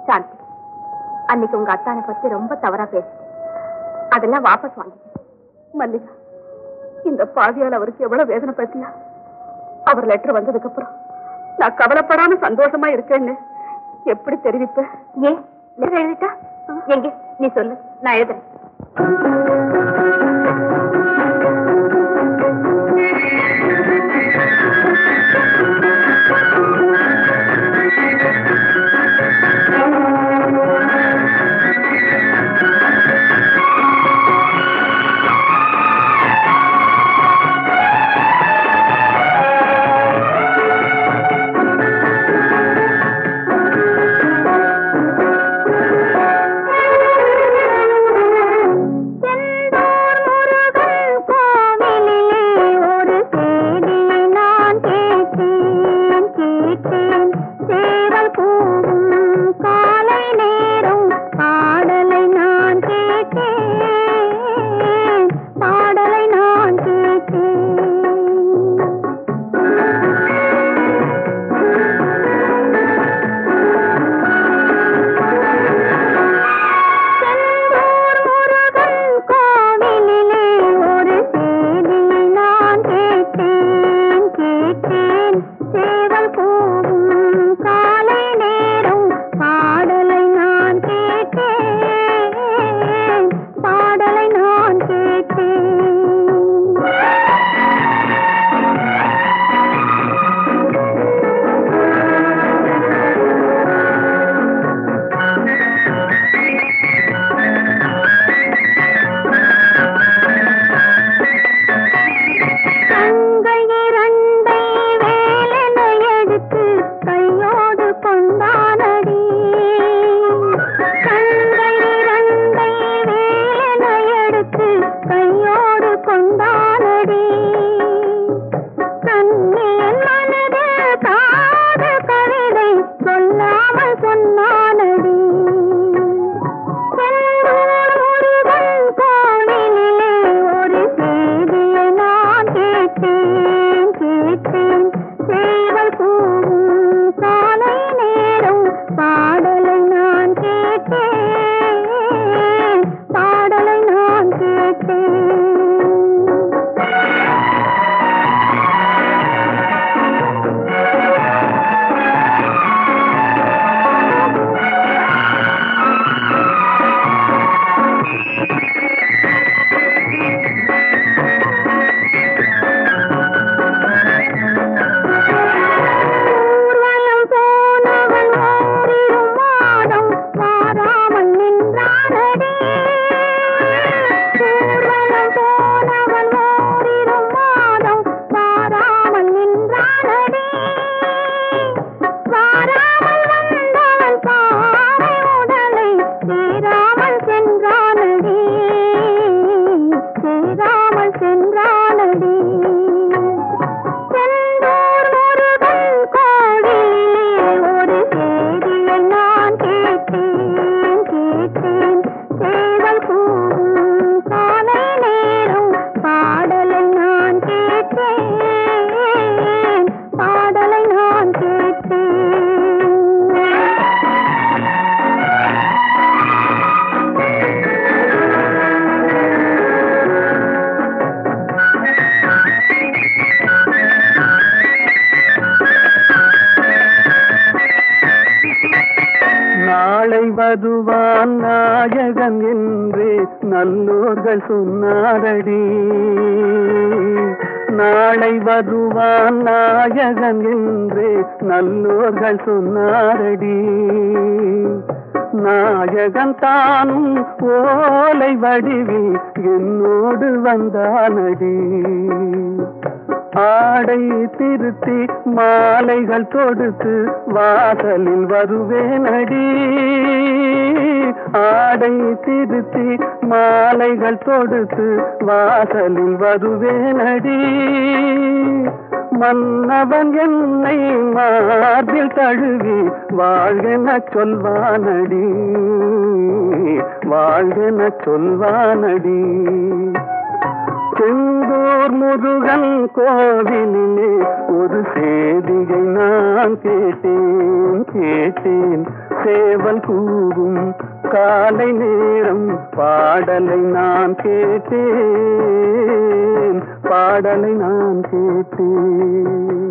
சாந்தி அன்னைக்கு உங்க அத்தானை பத்தி ரொம்ப தவறா பேசு அதெல்லாம் வாபஸ் வாங்கி மல்லிகா இந்த பாதியால் அவருக்கு எவ்வளவு வேதனை பத்தியா அவர் லெட்டர் வந்ததுக்கு அப்புறம் நான் கவலைப்படாம சந்தோஷமா இருக்கேன்னு எப்படி தெரிவிப்பேன் ஏன் லெட்டர் எழுதிட்டா எங்க நீ சொல்லு நான் எழுதுறேன் வருவான் நாயகன் என்று நல்லோர்கள் சொன்னாரடி நாளை வருவான் நாயகன் என்று நல்லோர்கள் சொன்னாரடி நாயகன் தானும் ஓலை வடிவில் என்னோடு வந்தானடி ஆடை திருத்தி மாலைகள் தொடுத்து வாசலில் வருவேனடி ஆடை திருத்தி மாலைகள் தொடுத்து வாசலில் வருவேனடி மன்னவன் என்னை மார்பில் தழுவி வாழ்கென சொல்வானடி வாழ்கென சொல்வானடி செந்தூர் முருகன் கோவிலிலே ஒரு சேதியை நான் கேட்டேன் கேட்டேன் சேவல் கூவும் காலை நேரம் பாடலை நான் கேட்டேன் பாடலை நான் கேட்டேன்